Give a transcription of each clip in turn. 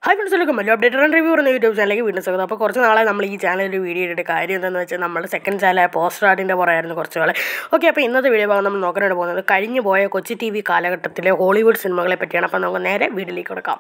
hi friends welcome Mallu updated and review എന്ന YouTube ചാനലിലേക്ക് വീണ്ടും സ്വാഗതം അപ്പോൾ കുറച്ച് നാളെ നമ്മൾ ഈ ചാനലിൽ ഒരു വീഡിയോ ഇട്ടിട്ട് കാര്യം എന്താണെന്ന് വെച്ചാൽ നമ്മൾ സെക്കൻഡ് ചാനലായ പോസ്റ്റർ ആർട്ടിൻ്റെ പുറമായിരുന്നു കുറച്ച് നാളെ ഓക്കെ അപ്പോൾ ഇന്നത്തെ വീഡിയോ ഭാഗം നമ്മൾ നോക്കാനായിട്ട് പോകുന്നത് കഴിഞ്ഞു പോയ കൊച്ചി ടി വി കാലഘട്ടത്തിലെ ഹോളിവുഡ് സിനിമകളെ പറ്റിയാണ് അപ്പോൾ നമുക്ക് നേരെ വീഡിയോയിലേക്ക് കിടക്കാം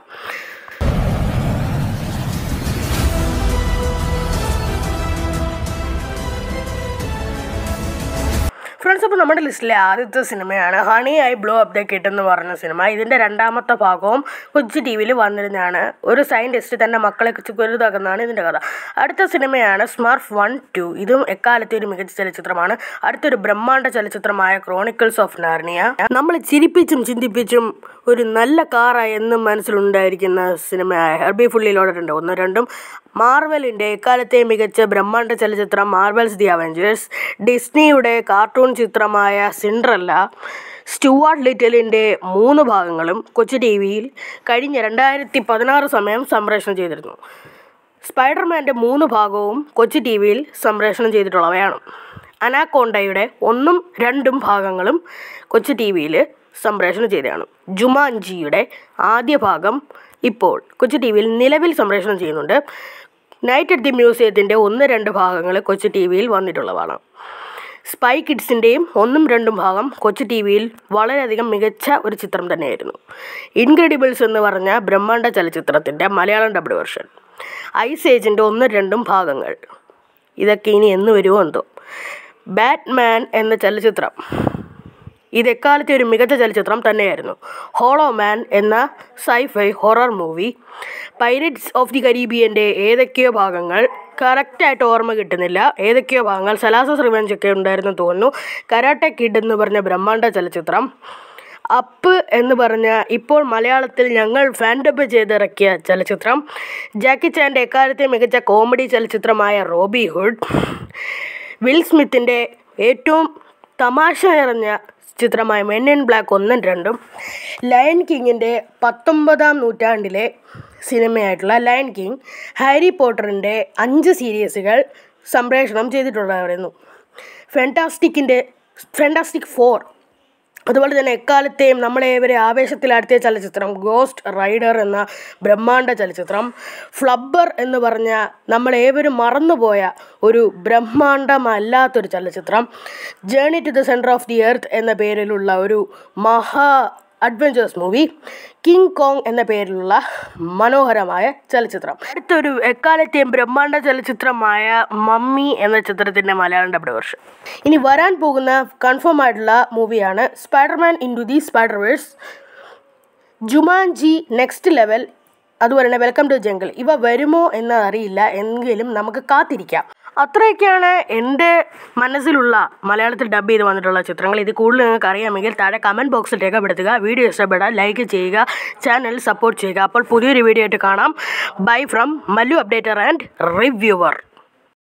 ഫ്രണ്ട്സ് അപ്പോൾ നമ്മുടെ ലിസ്റ്റിലെ ആദ്യത്തെ സിനിമയാണ് honey I blow up the kid എന്ന് പറഞ്ഞ സിനിമ ഇതിൻ്റെ രണ്ടാമത്തെ ഭാഗവും കൊച്ചി ടി വിയിൽ വന്നിരുന്നതാണ് ഒരു സയൻറ്റിസ്റ്റ് തൻ്റെ മക്കളെ കുരുതാക്കുന്നതാണ് ഇതിൻ്റെ കഥ അടുത്ത സിനിമയാണ് സ്മാർട്ട് വൺ ടു ഇതും എക്കാലത്തെ ഒരു മികച്ച ചലച്ചിത്രമാണ് അടുത്തൊരു ബ്രഹ്മാണ്ഡ ചലച്ചിത്രമായ ക്രോണിക്കിൾസ് ഓഫ് നാർണിയ നമ്മൾ ചിരിപ്പിച്ചും ചിന്തിപ്പിച്ചും ഒരു നല്ല കാറായി എന്നും മനസ്സിലുണ്ടായിരിക്കുന്ന സിനിമയായ ഹെർബി ഫുള്ളി ലോഡഡ് ഒന്ന് രണ്ടും മാർവലിൻ്റെ എക്കാലത്തെ മികച്ച ബ്രഹ്മാണ്ഡ ചലച്ചിത്രം മാർവൽസ് ദി അവഞ്ചേഴ്സ് ഡിസ്നിയുടെ കാർട്ടൂൺ ചിത്രമായ സിൻഡ്രല്ല സ്റ്റുവാർട്ട് ലിറ്റലിൻ്റെ മൂന്ന് ഭാഗങ്ങളും കൊച്ചു ടി വിയിൽ കഴിഞ്ഞ രണ്ടായിരത്തി പതിനാറ് സമയം സംപ്രേഷണം ചെയ്തിരുന്നു സ്പൈഡർമാൻ്റെ മൂന്ന് ഭാഗവും കൊച്ചു ടി വിയിൽ സംപ്രേഷണം ചെയ്തിട്ടുള്ളവയാണ് അനാക്കോണ്ടയുടെ ഒന്നും രണ്ടും ഭാഗങ്ങളും കൊച്ചു ടി വിയിൽ സംപ്രേഷണം ചെയ്തതാണ് ജുമാൻജിയുടെ ആദ്യ ഭാഗം ഇപ്പോൾ കൊച്ചു ടി വിയിൽ നിലവിൽ സംപ്രേഷണം ചെയ്യുന്നുണ്ട് നൈറ്റ് അറ്റ് ദി മ്യൂസിയത്തിൻ്റെ ഒന്ന് രണ്ട് ഭാഗങ്ങൾ കൊച്ചു ടി വിയിൽ വന്നിട്ടുള്ളതാണ് സ്പൈ കിഡ്സിൻ്റെയും ഒന്നും രണ്ടും ഭാഗം കൊച്ചു ടി വിയിൽ വളരെയധികം മികച്ച ഒരു ചിത്രം തന്നെയായിരുന്നു ഇൻക്രെഡിബിൾസ് എന്ന് പറഞ്ഞ ബ്രഹ്മാണ്ഡ ചലച്ചിത്രത്തിൻ്റെ മലയാളം ഡബ്ഡ് വെർഷൻ ഐസ് ഏജിൻ്റെ ഒന്നും രണ്ടും ഭാഗങ്ങൾ ഇതൊക്കെ ഇനി എന്ന് വരുമോ എന്തോ ബാറ്റ്മാൻ എന്ന ചലച്ചിത്രം ഇത് എക്കാലത്തെ ഒരു മികച്ച ചലച്ചിത്രം തന്നെയായിരുന്നു ഹോളോ മാൻ എന്ന sci-fi horror movie pirates of the കരീബിയൻ്റെ ഏതൊക്കെയോ ഭാഗങ്ങൾ കറക്റ്റായിട്ട് ഓർമ്മ കിട്ടുന്നില്ല ഏതൊക്കെയോ ഭാഗങ്ങൾ സലാസസ് റിവെഞ്ച് ഒക്കെ ഉണ്ടായിരുന്നു തോന്നുന്നു കരാട്ടെ കിഡ് എന്ന് പറഞ്ഞ ബ്രഹ്മാണ്ഡ ചലച്ചിത്രം അപ്പ് എന്ന് പറഞ്ഞ ഇപ്പോൾ മലയാളത്തിൽ ഞങ്ങൾ ഫാൻ ഡബ് ചെയ്തിറക്കിയ ചലച്ചിത്രം ജാക്കി ചാൻ്റെ എക്കാലത്തെ മികച്ച കോമഡി ചലച്ചിത്രമായ റോബി ഹുഡ് വിൽ സ്മിത്തിൻ്റെ ഏറ്റവും തമാശ നിറഞ്ഞ ചിത്രമായ മെൻ ഇൻ ബ്ലാക്ക് ഒന്നും രണ്ടും ലയൺ കിങ്ങിൻ്റെ പത്തൊമ്പതാം നൂറ്റാണ്ടിലെ സിനിമയായിട്ടുള്ള ലയൺ കിങ് ഹാരി പോട്ടറിൻ്റെ അഞ്ച് സീരീസുകൾ സംപ്രേഷണം ചെയ്തിട്ടുള്ളതായിരുന്നു ഫെൻറ്റാസ്റ്റിക്കിൻ്റെ ഫെൻറ്റാസ്റ്റിക് ഫോർ അതുപോലെ തന്നെ എക്കാലത്തെയും നമ്മളേവരെ ആവേശത്തിലാഴ്ത്തിയ ചലച്ചിത്രം ഗോസ്റ്റ് റൈഡർ എന്ന ബ്രഹ്മാണ്ഡ ചലച്ചിത്രം ഫ്ലബ്ബർ എന്ന് പറഞ്ഞ നമ്മളേവരും മറന്നുപോയ ഒരു ബ്രഹ്മാണ്ഡമല്ലാത്തൊരു ചലച്ചിത്രം journey to the centre of the earth എന്ന പേരിലുള്ള ഒരു മഹാ അഡ്വഞ്ചേഴ്സ് മൂവി കിങ് കോങ് എന്ന പേരിലുള്ള മനോഹരമായ ചലച്ചിത്രം അടുത്തൊരു എക്കാലത്തെയും ബ്രഹ്മാണ്ഡ ചലച്ചിത്രമായ മമ്മി എന്ന ചിത്രത്തിൻ്റെ മലയാളം ഡബ്ഡ് വെർഷൻ ഇനി വരാൻ പോകുന്ന കൺഫേം ആയിട്ടുള്ള മൂവിയാണ് Spider-Man into the Spider-Verse Jumanji next level അതുപോലെ തന്നെ വെൽക്കം ടു ജംഗിൾ ഇവ വരുമോ എന്ന് അറിയില്ല എങ്കിലും നമുക്ക് കാത്തിരിക്കാം അത്രയൊക്കെയാണ് എൻ്റെ മനസ്സിലുള്ള മലയാളത്തിൽ ഡബ് ചെയ്ത് വന്നിട്ടുള്ള ചിത്രങ്ങൾ ഇത് കൂടുതൽ നിങ്ങൾക്ക് അറിയാമെങ്കിൽ താഴെ കമൻറ്റ് ബോക്സിൽ രേഖപ്പെടുത്തുക വീഡിയോ ഇഷ്ടപ്പെടാൻ ലൈക്ക് ചെയ്യുക ചാനൽ സപ്പോർട്ട് ചെയ്യുക അപ്പോൾ പുതിയൊരു വീഡിയോ ആയിട്ട് കാണാം bye from Mallu updater and reviewer